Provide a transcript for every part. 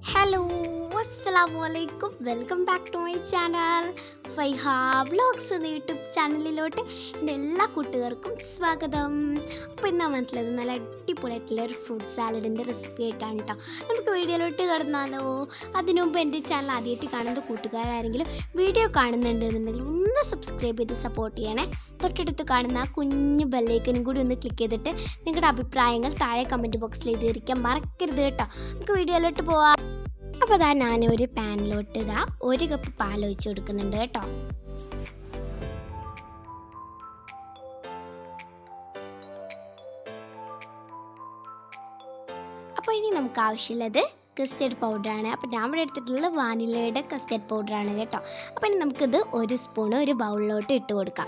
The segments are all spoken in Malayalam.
ഹലോ അസ്സലാമു അലൈക്കും welcome back to my channel Faiha vlogs എന്ന യൂട്യൂബ് ചാനലിലോട്ട് എൻ്റെ എല്ലാ കൂട്ടുകാർക്കും സ്വാഗതം അപ്പോൾ ഇന്ന് വന്നിട്ടുള്ളത് നല്ല അടിപൊളിയായിട്ടുള്ള ഒരു ഫ്രൂട്ട് സാലഡിൻ്റെ റെസിപ്പി ആയിട്ടാണ് കേട്ടോ നമുക്ക് വീഡിയോയിലോട്ട് കിടന്നാലോ അതിനു മുമ്പ് എൻ്റെ ചാനൽ ആദ്യമായിട്ട് കാണുന്ന കൂട്ടുകാരാരെങ്കിലും വീഡിയോ കാണുന്നുണ്ട് എന്നുണ്ടെങ്കിൽ ഒന്ന് സബ്സ്ക്രൈബ് ചെയ്ത് സപ്പോർട്ട് ചെയ്യണേ തൊട്ടടുത്ത് കാണുന്ന ആ കുഞ്ഞു ബെല്ലൈക്കനും കൂടി ഒന്ന് ക്ലിക്ക് ചെയ്തിട്ട് നിങ്ങളുടെ അഭിപ്രായങ്ങൾ താഴെ കമൻറ്റ് ബോക്സിൽ എഴുതിയിരിക്കാൻ മറക്കരുത് കേട്ടോ നമുക്ക് വീഡിയോയിലോട്ട് പോവാം അപ്പോൾ ഇതാ ഞാനൊരു പാനിലോട്ട് ഇതാ ഒരു കപ്പ് പാൽ ഒഴിച്ച് കൊടുക്കുന്നുണ്ട് കേട്ടോ അപ്പോൾ ഇനി നമുക്ക് ആവശ്യമുള്ളത് കസ്റ്റേർഡ് പൗഡറാണ് അപ്പോൾ ഞാൻ ഇവിടെ എടുത്തിട്ടുള്ളത് വാനിലയുടെ കസ്റ്റേർഡ് പൗഡറാണ് കേട്ടോ അപ്പോൾ ഇനി നമുക്കിത് ഒരു സ്പൂണ് ഒരു ബൗളിലോട്ട് ഇട്ട് കൊടുക്കാം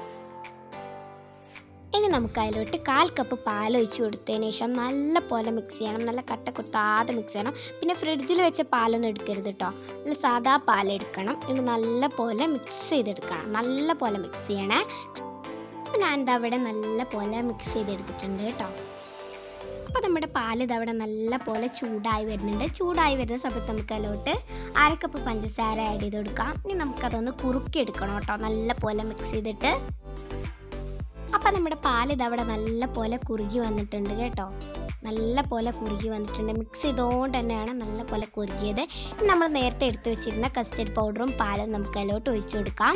ഇനി നമുക്ക് അതിലോട്ട് കാൽ കപ്പ് പാൽ ഒഴിച്ച് കൊടുത്തതിന് ശേഷം നല്ല പോലെ മിക്സ് ചെയ്യണം നല്ല കട്ട കുത്താതെ മിക്സ് ചെയ്യണം പിന്നെ ഫ്രിഡ്ജിൽ വെച്ച പാലൊന്നും എടുക്കരുത് കേട്ടോ നല്ല സാധാ പാൽ എടുക്കണം ഇത് നല്ല പോലെ മിക്സ് ചെയ്തെടുക്കണം നല്ല പോലെ മിക്സ് ചെയ്യണേ അപ്പോൾ ഞാൻ ഇതാ അവിടെ നല്ല പോലെ മിക്സ് ചെയ്തെടുത്തിട്ടുണ്ട് കേട്ടോ അപ്പോൾ നമ്മുടെ പാൽ ഇതവിടെ നല്ല പോലെ ചൂടായി വരുന്നുണ്ട് ചൂടായി വരുന്ന സമയത്ത് നമുക്ക് അതിലോട്ട് അര കപ്പ് പഞ്ചസാര ആഡ് ചെയ്ത് കൊടുക്കാം ഇനി നമുക്കതൊന്ന് കുറുക്കി എടുക്കണം കേട്ടോ നല്ല പോലെ മിക്സ് ചെയ്തിട്ട് അപ്പം നമ്മുടെ പാൽ ഇതവിടെ നല്ല പോലെ കുറുകി വന്നിട്ടുണ്ട് കേട്ടോ നല്ല പോലെ കുറുകി വന്നിട്ടുണ്ട് മിക്സ് ചെയ്തുകൊണ്ട് തന്നെയാണ് നല്ല പോലെ കുറുകിയത് ഇനി നമ്മൾ നേരത്തെ എടുത്തു വെച്ചിരുന്ന കസ്റ്റർഡ് പൗഡറും പാലും നമുക്ക് അതിലോട്ട് ഒഴിച്ചു കൊടുക്കാം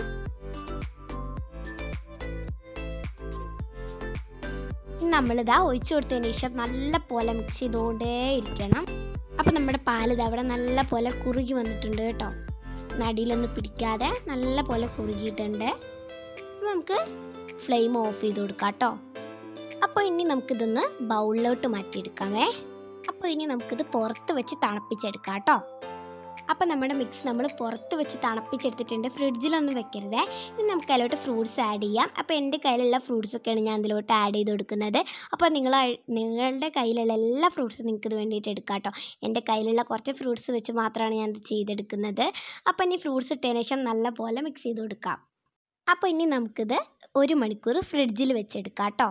നമ്മളിതാ ഒഴിച്ചു കൊടുത്തതിന് ശേഷം നല്ല പോലെ മിക്സ് ചെയ്തുകൊണ്ടേ ഇരിക്കണം അപ്പം നമ്മുടെ പാൽ ഇതവിടെ നല്ല പോലെ കുറുകി വന്നിട്ടുണ്ട് കേട്ടോ നടിയിലൊന്നും പിടിക്കാതെ നല്ല പോലെ കുറുകിയിട്ടുണ്ട് നമുക്ക് ഫ്ലെയിം ഓഫ് ചെയ്ത് കൊടുക്കാം കേട്ടോ അപ്പോൾ ഇനി നമുക്കിതൊന്ന് ബൗളിലോട്ട് മാറ്റിയെടുക്കാമേ അപ്പോൾ ഇനി നമുക്കിത് പുറത്ത് വെച്ച് തണുപ്പിച്ചെടുക്കാം കേട്ടോ അപ്പോൾ നമ്മുടെ മിക്സ് നമ്മൾ പുറത്ത് വെച്ച് തണുപ്പിച്ചെടുത്തിട്ടുണ്ട് ഫ്രിഡ്ജിലൊന്നും വെക്കരുതേ ഇനി നമുക്ക് അതിലോട്ട് ഫ്രൂട്ട്സ് ആഡ് ചെയ്യാം അപ്പോൾ എൻ്റെ കയ്യിലുള്ള ഫ്രൂട്ട്സ് ഒക്കെയാണ് ഞാൻ അതിലോട്ട് ആഡ് ചെയ്ത് കൊടുക്കുന്നത് അപ്പോൾ നിങ്ങൾ നിങ്ങളുടെ കയ്യിലുള്ള എല്ലാ ഫ്രൂട്ട്സും നിങ്ങൾക്ക് ഇത് വേണ്ടിയിട്ട് എടുക്കാം കേട്ടോ എൻ്റെ കയ്യിലുള്ള കുറച്ച് ഫ്രൂട്ട്സ് വെച്ച് മാത്രമാണ് ഞാൻ ഇത് ചെയ്തെടുക്കുന്നത് അപ്പോൾ ഇനി ഫ്രൂട്ട്സ് ഇട്ടതിന് ശേഷം നല്ല പോലെ മിക്സ് ചെയ്ത് കൊടുക്കാം അപ്പോൾ ഇനി നമുക്കിത് ഒരു മണിക്കൂർ ഫ്രിഡ്ജിൽ വെച്ചെടുക്കാം കേട്ടോ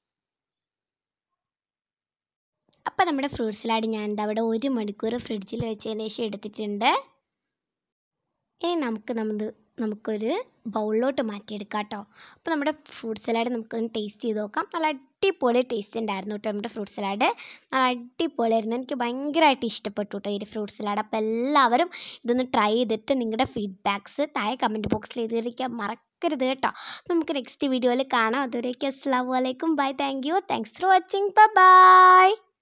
അപ്പോൾ നമ്മുടെ ഫ്രൂട്ട് സലാഡ് ഞാൻ എന്താ അവിടെ ഒരു മണിക്കൂർ ഫ്രിഡ്ജിൽ വെച്ചതിന് ശേഷം എടുത്തിട്ടുണ്ട് ഇനി നമുക്ക് നമ്മൾ നമുക്കൊരു ബൗളിലോട്ട് മാറ്റിയെടുക്കാം കേട്ടോ അപ്പോൾ നമ്മുടെ ഫ്രൂട്ട് സലാഡ് നമുക്കൊന്ന് ടേസ്റ്റ് ചെയ്ത് നോക്കാം നല്ല അടിപൊളി ടേസ്റ്റ് ഉണ്ടായിരുന്നു കേട്ടോ നമ്മുടെ ഫ്രൂട്ട് സലാഡ് നല്ല അടിപൊളിയായിരുന്നു എനിക്ക് ഭയങ്കരമായിട്ട് ഇഷ്ടപ്പെട്ടു കേട്ടോ ഈ ഒരു ഫ്രൂട്ട് സലാഡ് അപ്പോൾ എല്ലാവരും ഇതൊന്ന് ട്രൈ ചെയ്തിട്ട് നിങ്ങളുടെ ഫീഡ്ബാക്ക്സ് താഴെ കമൻറ്റ് ബോക്സിൽ എഴുതിയിരിക്കാൻ മറക്കരുത് കേട്ടോ നമുക്ക് നെക്സ്റ്റ് വീഡിയോയിൽ കാണാം അതുവരേക്കും അസ്സാം വലൈക്കും bye thank you thanks for watching by